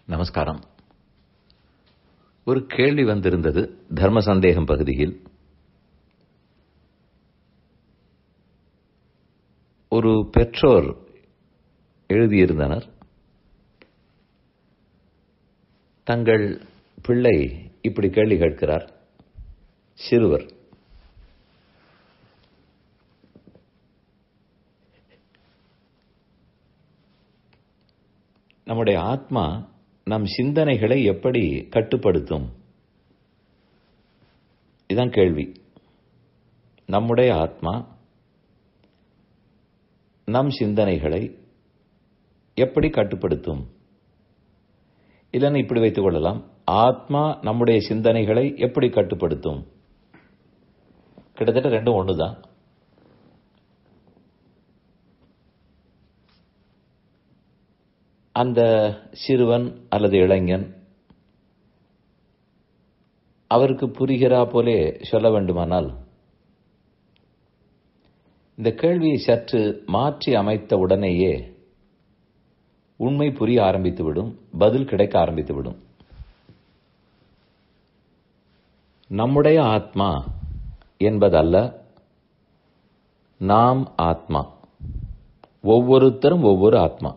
நமஸ்காரம் ஒரு கேள்வி வந்திருந்தது தர்ம சந்தேகம் பகுதியில் ஒரு பெற்றோர் எழுதியிருந்தனர் தங்கள் பிள்ளை இப்படி கேள்வி கேட்கிறார் சிறுவர் நம்முடைய ஆத்மா நம் சிந்தனைகளை எப்படி கட்டுப்படுத்தும் இதான் கேள்வி நம்முடைய ஆத்மா நம் சிந்தனைகளை எப்படி கட்டுப்படுத்தும் இல்லைன்னு இப்படி வைத்துக் கொள்ளலாம் ஆத்மா நம்முடைய சிந்தனைகளை எப்படி கட்டுப்படுத்தும் கிட்டத்தட்ட ரெண்டும் ஒண்ணுதான் அந்த சிறுவன் அல்லது இளைஞன் அவருக்கு புரிகிறா போலே சொல்ல வேண்டுமானால் இந்த கேள்வியை சற்று மாற்றி அமைத்த உடனேயே உண்மை புரிய ஆரம்பித்துவிடும் பதில் கிடைக்க ஆரம்பித்துவிடும் நம்முடைய ஆத்மா என்பதல்ல நாம் ஆத்மா ஒவ்வொருத்தரும் ஒவ்வொரு ஆத்மா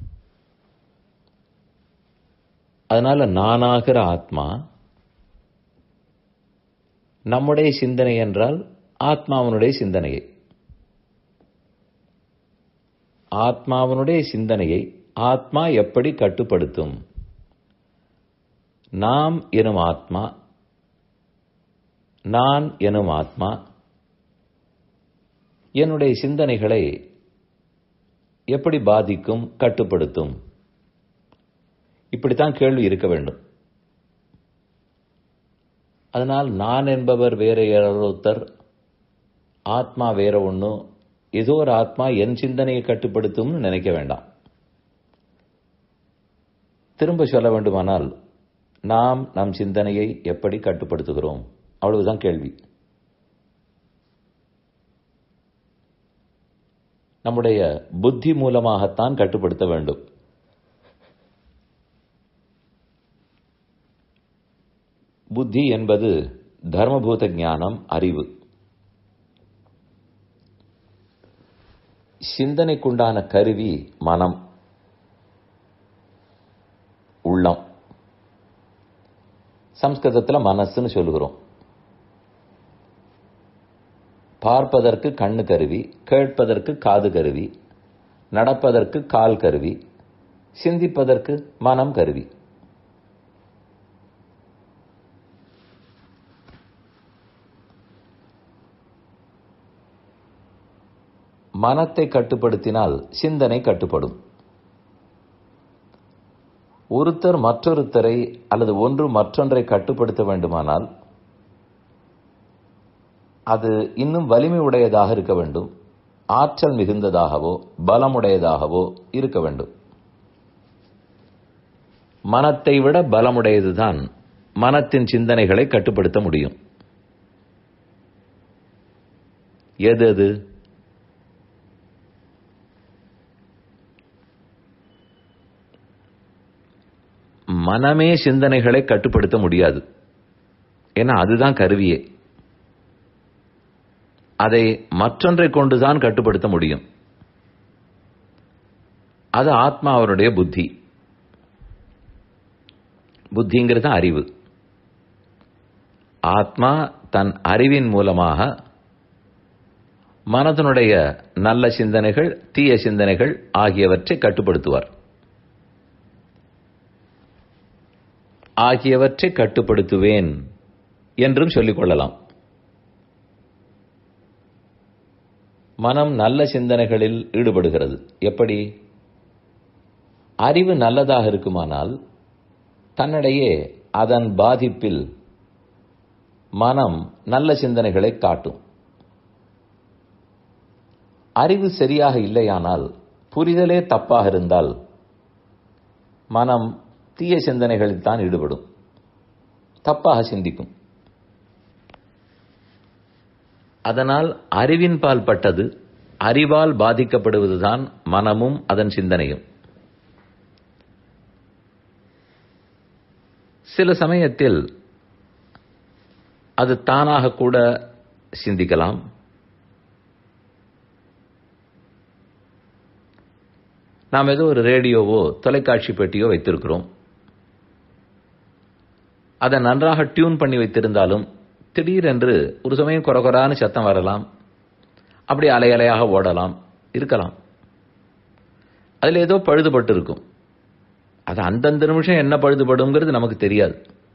அதனால நானாகிற ஆத்மா நம்முடைய சிந்தனை என்றால் ஆத்மாவனுடைய சிந்தனையை ஆத்மாவனுடைய சிந்தனையை ஆத்மா எப்படி கட்டுப்படுத்தும் நாம் எனும் ஆத்மா நான் எனும் ஆத்மா என்னுடைய சிந்தனைகளை எப்படி பாதிக்கும் கட்டுப்படுத்தும் இப்படித்தான் கேள்வி இருக்க வேண்டும் அதனால் நான் என்பவர் வேற ஒருத்தர் ஆத்மா வேற ஒன்று ஏதோ ஒரு ஆத்மா என் சிந்தனையை கட்டுப்படுத்தும்னு நினைக்க வேண்டாம் திரும்ப சொல்ல வேண்டுமானால் நாம் நம் சிந்தனையை எப்படி கட்டுப்படுத்துகிறோம் அவ்வளவுதான் கேள்வி நம்முடைய புத்தி மூலமாகத்தான் கட்டுப்படுத்த வேண்டும் புத்தி என்பது தர்மபூத ஞானம் அறிவு சிந்தனைக்குண்டான கருவி மனம் உள்ளம் சம்ஸ்கிருதத்தில் மனசுன்னு சொல்லுகிறோம் பார்ப்பதற்கு கண்ணு கருவி கேட்பதற்கு காது கருவி நடப்பதற்கு கால் கருவி சிந்திப்பதற்கு மனம் கருவி மனத்தை கட்டுப்படுத்தினால் சிந்தனை கட்டுப்படும் ஒருத்தர் மற்றொருத்தரை அல்லது ஒன்று மற்றொன்றை கட்டுப்படுத்த வேண்டுமானால் அது இன்னும் வலிமை உடையதாக இருக்க வேண்டும் ஆற்றல் மிகுந்ததாகவோ பலமுடையதாகவோ இருக்க வேண்டும் மனத்தை விட பலமுடையதுதான் மனத்தின் சிந்தனைகளை கட்டுப்படுத்த முடியும் எது அது மனமே சிந்தனைகளை கட்டுப்படுத்த முடியாது ஏன்னா அதுதான் கருவியே அதை மற்றொன்றை கொண்டுதான் கட்டுப்படுத்த முடியும் அது ஆத்மா அவருடைய புத்தி புத்திங்கிறது அறிவு ஆத்மா தன் அறிவின் மூலமாக மனதனுடைய நல்ல சிந்தனைகள் தீய சிந்தனைகள் ஆகியவற்றை கட்டுப்படுத்துவார் ஆகியவற்றை கட்டுப்படுத்துவேன் என்றும் சொல்லிக் கொள்ளலாம் மனம் நல்ல சிந்தனைகளில் ஈடுபடுகிறது எப்படி அறிவு நல்லதாக இருக்குமானால் தன்னிடையே அதன் பாதிப்பில் மனம் நல்ல சிந்தனைகளை காட்டும் அறிவு சரியாக இல்லையானால் புரிதலே தப்பாக இருந்தால் மனம் தீய சிந்தனைகளில் தான் ஈடுபடும் தப்பாக சிந்திக்கும் அதனால் அறிவின் பால் பட்டது அறிவால் பாதிக்கப்படுவதுதான் மனமும் அதன் சிந்தனையும் சில சமயத்தில் அது தானாக கூட சிந்திக்கலாம் நாம் ஏதோ ஒரு ரேடியோவோ தொலைக்காட்சி பெட்டியோ வைத்திருக்கிறோம் அதை நன்றாக டியூன் பண்ணி வைத்திருந்தாலும் திடீரென்று ஒரு சமயம் குறகுறான்னு சத்தம் வரலாம் அப்படி அலை அலையாக ஓடலாம் இருக்கலாம் அதில் ஏதோ பழுதுபட்டு இருக்கும் அது அந்தந்த நிமிஷம் என்ன பழுதுபடுங்கிறது நமக்கு தெரியாது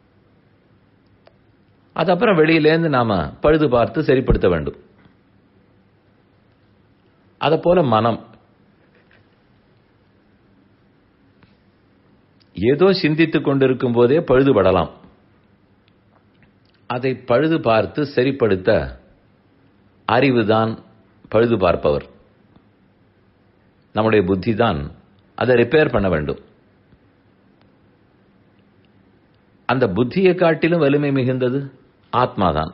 அது அப்புறம் வெளியிலேருந்து நாம பழுது பார்த்து சரிப்படுத்த வேண்டும் அதை போல மனம் ஏதோ சிந்தித்துக் கொண்டிருக்கும் போதே பழுதுபடலாம் அதை பழுது பார்த்து சரிப்படுத்த அறிவுதான் பழுது பார்ப்பவர் நம்முடைய புத்தி தான் அதை ரிப்பேர் பண்ண வேண்டும் அந்த புத்தியை காட்டிலும் வலிமை மிகுந்தது ஆத்மாதான்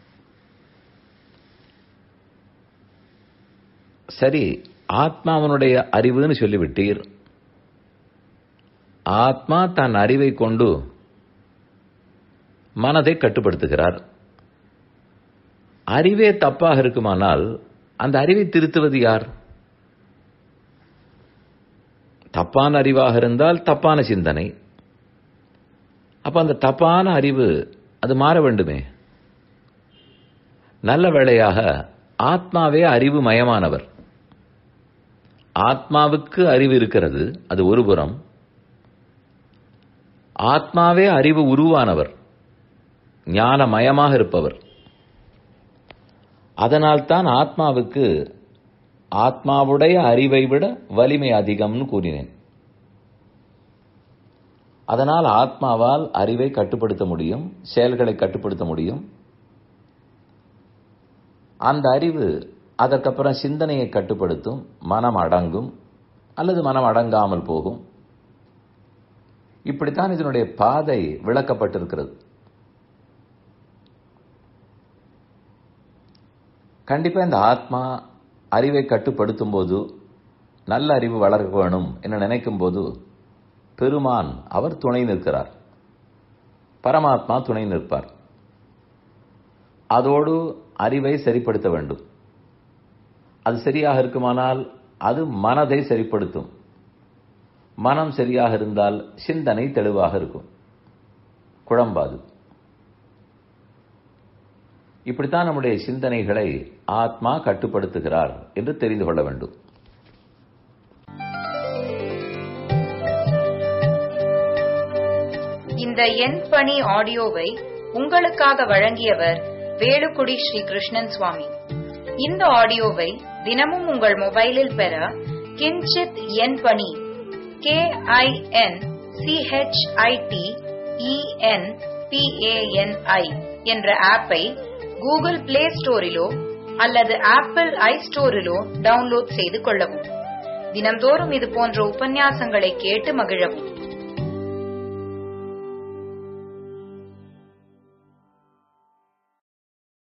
சரி ஆத்மாவனுடைய அறிவுன்னு சொல்லிவிட்டீர் ஆத்மா தன் அறிவை கொண்டு மனதை கட்டுப்படுத்துகிறார் அறிவே தப்பாக இருக்குமானால் அந்த அறிவை திருத்துவது யார் தப்பான அறிவாக இருந்தால் தப்பான சிந்தனை அப்ப அந்த தப்பான அறிவு அது மாற வேண்டுமே நல்ல வேளையாக ஆத்மாவே அறிவு மயமானவர் ஆத்மாவுக்கு அறிவு இருக்கிறது அது ஒரு புறம் ஆத்மாவே அறிவு உருவானவர் ஞானமயமாக இருப்பவர் அதனால்தான் ஆத்மாவுக்கு ஆத்மாவுடைய அறிவை விட வலிமை அதிகம்னு கூறினேன் அதனால் ஆத்மாவால் அறிவை கட்டுப்படுத்த முடியும் செயல்களை கட்டுப்படுத்த முடியும் அந்த அறிவு அதற்கப்புறம் சிந்தனையை கட்டுப்படுத்தும் மனம் அடங்கும் அல்லது மனம் அடங்காமல் போகும் இப்படித்தான் இதனுடைய பாதை விளக்கப்பட்டிருக்கிறது கண்டிப்பா இந்த ஆத்மா அறிவை கட்டுப்படுத்தும் போது நல்ல அறிவு வளர்க்க வேணும் என்று நினைக்கும் போது பெருமான் அவர் துணை நிற்கிறார் பரமாத்மா துணை நிற்பார் அதோடு அறிவை சரிப்படுத்த வேண்டும் அது சரியாக இருக்குமானால் அது மனதை சரிப்படுத்தும் மனம் சரியாக இருந்தால் சிந்தனை தெளிவாக இருக்கும் குழம்பாது இப்படித்தான் நம்முடைய சிந்தனைகளை ஆத்மா கட்டுப்படுத்துகிறார் என்று தெரிந்து கொள்ள வேண்டும் இந்த எண் பணி ஆடியோவை உங்களுக்காக வழங்கியவர் வேலுக்குடி ஸ்ரீ கிருஷ்ணன் சுவாமி இந்த ஆடியோவை தினமும் உங்கள் மொபைலில் பெற கிஞ்சித் எண் பணி கே ஐ என் சிஹெச்ஐடி இஎன் பிஏஎன்ஐ என்ற ஆப்பை கூகுள் பிளே ஸ்டோரிலோ அல்லது ஆப்பிள் ஐ ஸ்டோரிலோ டவுன்லோட் செய்து கொள்ளவும் தினம்தோறும் இது போன்ற உபன்யாசங்களை கேட்டு மகிழவும்